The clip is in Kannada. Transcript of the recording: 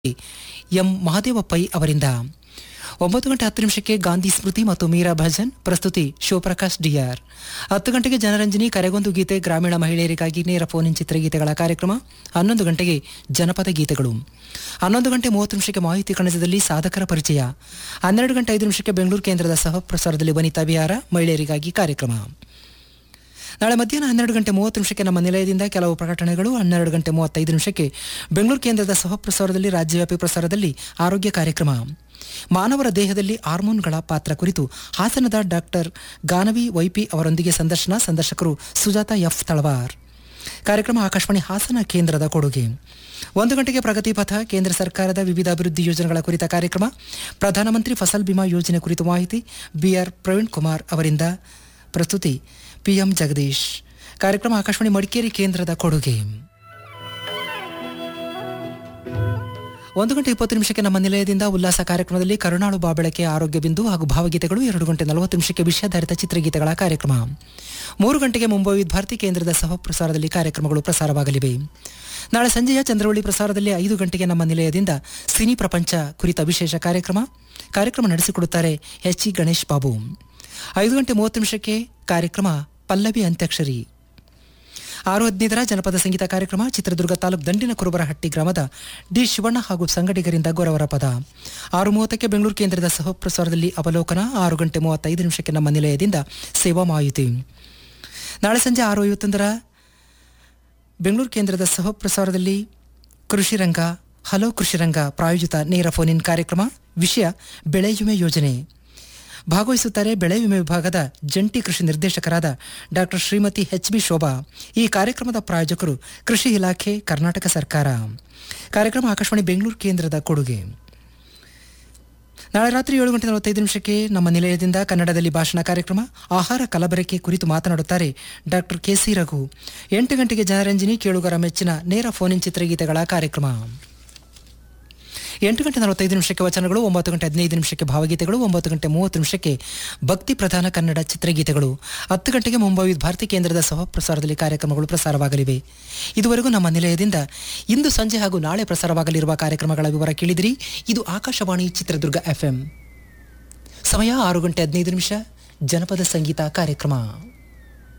ಎಂ ಮಹಾದೇವ ಪೈ ಅವರಿಂದ ಒಂಬತ್ತು ಗಂಟೆ ಹತ್ತು ನಿಮಿಷಕ್ಕೆ ಗಾಂಧಿ ಸ್ಮೃತಿ ಮತ್ತು ಮೀರಾ ಭಜನ್ ಪ್ರಸ್ತುತಿ ಶಿವಪ್ರಕಾಶ್ ಡಿಆರ್ ಹತ್ತು ಗಂಟೆಗೆ ಜನರಂಜನಿ ಕರೆಗೊಂದು ಗೀತೆ ಗ್ರಾಮೀಣ ಮಹಿಳೆಯರಿಗಾಗಿ ನೇರ ಫೋನ್ ಇನ್ ಚಿತ್ರಗೀತೆಗಳ ಕಾರ್ಯಕ್ರಮ ಹನ್ನೊಂದು ಗಂಟೆಗೆ ಜನಪದ ಗೀತೆಗಳು ಹನ್ನೊಂದು ಗಂಟೆ ಮೂವತ್ತು ನಿಮಿಷಕ್ಕೆ ಮಾಹಿತಿ ಕಣಜದಲ್ಲಿ ಸಾಧಕರ ಪರಿಚಯ ಹನ್ನೆರಡು ಗಂಟೆ ಐದು ನಿಮಿಷಕ್ಕೆ ಬೆಂಗಳೂರು ಕೇಂದ್ರದ ಸಹ ಪ್ರಸಾರದಲ್ಲಿ ವನಿತಾ ಬಿಹಾರ ಮಹಿಳೆಯರಿಗಾಗಿ ಕಾರ್ಯಕ್ರಮ ನಾಳೆ ಮಧ್ಯಾಹ್ನ ಹನ್ನೆರಡು ಗಂಟೆ ಮೂವತ್ತು ನಿಮಿಷಕ್ಕೆ ನಮ್ಮ ನಿಲಯದಿಂದ ಕೆಲವು ಪ್ರಕಟಣೆಗಳು ಹನ್ನೆರಡು ಗಂಟೆ ಮೂವತ್ತೈದು ನಿಮಿಷಕ್ಕೆ ಬೆಂಗಳೂರು ಕೇಂದ್ರದ ಸಹ ಪ್ರಸಾರದಲ್ಲಿ ರಾಜ್ಯವ್ಯಾಪಿ ಪ್ರಸಾರದಲ್ಲಿ ಆರೋಗ್ಯ ಕಾರ್ಯಕ್ರಮ ಮಾನವರ ದೇಹದಲ್ಲಿ ಹಾರ್ಮೋನ್ಗಳ ಪಾತ್ರ ಕುರಿತು ಹಾಸನದ ಡಾಕ್ಟರ್ ಗಾನವಿ ವೈಪಿ ಅವರೊಂದಿಗೆ ಸಂದರ್ಶನ ಸಂದರ್ಶಕರು ಸುಜಾತ ಎಫ್ ತಳವಾರ್ ಕಾರ್ಯಕ್ರಮ ಆಕಾಶವಾಣಿ ಹಾಸನ ಕೇಂದ್ರದ ಕೊಡುಗೆ ಒಂದು ಗಂಟೆಗೆ ಪ್ರಗತಿ ಪಥ ಕೇಂದ್ರ ಸರ್ಕಾರದ ವಿವಿಧ ಅಭಿವೃದ್ಧಿ ಯೋಜನೆಗಳ ಕುರಿತ ಕಾರ್ಯಕ್ರಮ ಪ್ರಧಾನಮಂತ್ರಿ ಫಸಲ್ ಬಿಮಾ ಯೋಜನೆ ಕುರಿತು ಮಾಹಿತಿ ಬಿಆರ್ ಪ್ರವೀಣ್ ಕುಮಾರ್ ಅವರಿಂದ ಪ್ರಸ್ತುತಿ ಪಿಎಂ ಜಗದೀಶ್ ಕಾರ್ಯಕ್ರಮ ಆಕಾಶವಾಣಿ ಮಡಿಕೇರಿ ಕೇಂದ್ರದ ಕೊಡುಗೆ ಒಂದು ಗಂಟೆ ಇಪ್ಪತ್ತು ನಿಮಿಷಕ್ಕೆ ನಮ್ಮ ನಿಲಯದಿಂದ ಉಲ್ಲಾಸ ಕಾರ್ಯಕ್ರಮದಲ್ಲಿ ಕರುಣಾಳು ಬಾಬೆಳಕೆ ಆರೋಗ್ಯ ಬಿಂದು ಹಾಗೂ ಭಾವಗೀತೆಗಳು ಎರಡು ಗಂಟೆ ನಲವತ್ತು ನಿಮಿಷಕ್ಕೆ ವಿಷಯಾಧಾರಿತ ಚಿತ್ರಗೀತೆಗಳ ಕಾರ್ಯಕ್ರಮ ಮೂರು ಗಂಟೆಗೆ ಮುಂಬೈ ಭಾರತಿ ಕೇಂದ್ರದ ಸಹ ಪ್ರಸಾರದಲ್ಲಿ ಕಾರ್ಯಕ್ರಮಗಳು ಪ್ರಸಾರವಾಗಲಿವೆ ನಾಳೆ ಸಂಜೆಯ ಚಂದ್ರವಳ್ಳಿ ಪ್ರಸಾರದಲ್ಲಿ ಐದು ಗಂಟೆಗೆ ನಮ್ಮ ನಿಲಯದಿಂದ ಸಿನಿ ಪ್ರಪಂಚ ಕುರಿತ ವಿಶೇಷ ಕಾರ್ಯಕ್ರಮ ಕಾರ್ಯಕ್ರಮ ನಡೆಸಿಕೊಡುತ್ತಾರೆ ಎಚ್ ಇ ಗಣೇಶ್ ಬಾಬು ಐದು ಗಂಟೆ ಮೂವತ್ತು ನಿಮಿಷಕ್ಕೆ ಕಾರ್ಯಕ್ರಮ ಪಲ್ಲವಿ ಅಂತ್ಯಾಕ್ಷರಿ ಆರು ಹದಿನೈದರ ಜನಪದ ಸಂಗೀತ ಕಾರ್ಯಕ್ರಮ ಚಿತ್ರದುರ್ಗ ತಾಲೂಕು ದಂಡಿನ ಕುರುಬರಹಟ್ಟಿ ಗ್ರಾಮದ ಡಿ ಶಿವಣ್ಣ ಹಾಗೂ ಸಂಗಡಿಗರಿಂದ ಗೊರವರ ಪದ ಆರು ಮೂವತ್ತಕ್ಕೆ ಬೆಂಗಳೂರು ಕೇಂದ್ರದ ಸಹ ಪ್ರಸಾರದಲ್ಲಿ ಅವಲೋಕನ ಆರು ಗಂಟೆ ಮೂವತ್ತೈದು ನಿಮಿಷಕ್ಕೆ ನಮ್ಮ ನಿಲಯದಿಂದ ಸೇವಾ ಮಾಹಿತಿ ನಾಳೆ ಸಂಜೆ ಆರು ಐವತ್ತೊಂದರ ಬೆಂಗಳೂರು ಕೇಂದ್ರದ ಸಹ ಪ್ರಸಾರದಲ್ಲಿ ಕೃಷಿ ರಂಗ ಹಲೋ ಕೃಷಿ ರಂಗ ಪ್ರಾಯೋಜಿತ ನೇರ ಫೋನ್ ಇನ್ ಕಾರ್ಯಕ್ರಮ ವಿಷಯ ಬೆಳೆ ವಿಮೆ ಯೋಜನೆ ಭಾಗವಹಿಸುತ್ತಾರೆ ಬೆಳೆ ವಿಮೆ ವಿಭಾಗದ ಜಂಟಿ ಕೃಷಿ ನಿರ್ದೇಶಕರಾದ doctor Shrimati H B Shobha ಈ ಕಾರ್ಯಕ್ರಮದ ಪ್ರಾಯೋಜಕರು ಕೃಷಿ ಇಲಾಖೆ ಕರ್ನಾಟಕ ಸರ್ಕಾರ ಕಾರ್ಯಕ್ರಮ ಆಕಾಶವಾಣಿ ಬೆಂಗಳೂರು ಕೇಂದ್ರದ ಕೊಡುಗೆ ನಾಳೆ ರಾತ್ರಿ ಏಳು ಗಂಟೆ ನಲವತ್ತೈದು ನಿಮಿಷಕ್ಕೆ ನಮ್ಮ ನಿಲಯದಿಂದ ಕನ್ನಡದಲ್ಲಿ ಭಾಷಣ ಕಾರ್ಯಕ್ರಮ ಆಹಾರ ಕಲಬೆರಕೆ ಕುರಿತು ಮಾತನಾಡುತ್ತಾರೆ ಡಾಕ್ಟರ್ ಕೆಸಿ ರಘು ಎಂಟು ಗಂಟೆಗೆ ಜನರಂಜನಿ ಕೇಳುಗರ ಮೆಚ್ಚಿನ ನೇರ ಫೋನ್ ಇನ್ ಚಿತ್ರಗೀತೆಗಳ ಕಾರ್ಯಕ್ರಮ ಎಂಟು ಗಂಟೆ ನಲವತ್ತೈದು ನಿಮಿಷಕ್ಕೆ ವಚನಗಳು ಒಂಬತ್ತು ಗಂಟೆ ಹದಿನೈದು ನಿಮಿಷಕ್ಕೆ ಭಾವಗೀತೆಗಳು ಒಂಬತ್ತು ಗಂಟೆ ಮೂವತ್ತು ನಿಮಿಷಕ್ಕೆ ಭಕ್ತಿ ಪ್ರಧಾನ ಕನ್ನಡ ಚಿತ್ರಗೀತೆಗಳು ಹತ್ತು ಗಂಟೆಗೆ ಮುಂಬೈ ಭಾರತಿ ಕೇಂದ್ರದ ಸಹ ಪ್ರಸಾರದಲ್ಲಿ ಕಾರ್ಯಕ್ರಮಗಳು ಪ್ರಸಾರವಾಗಲಿವೆ ಇದುವರೆಗೂ ನಮ್ಮ ನಿಲಯದಿಂದ ಇಂದು ಸಂಜೆ ಹಾಗೂ ನಾಳೆ ಪ್ರಸಾರವಾಗಲಿರುವ ಕಾರ್ಯಕ್ರಮಗಳ ವಿವರ ಕೇಳಿದಿರಿ ಇದು ಆಕಾಶವಾಣಿ ಚಿತ್ರದುರ್ಗ ಎಫ್ಎಂ ಸಮಯ ಆರು ಗಂಟೆ ಹದಿನೈದು ನಿಮಿಷ ಜನಪದ ಸಂಗೀತ ಕಾರ್ಯಕ್ರಮ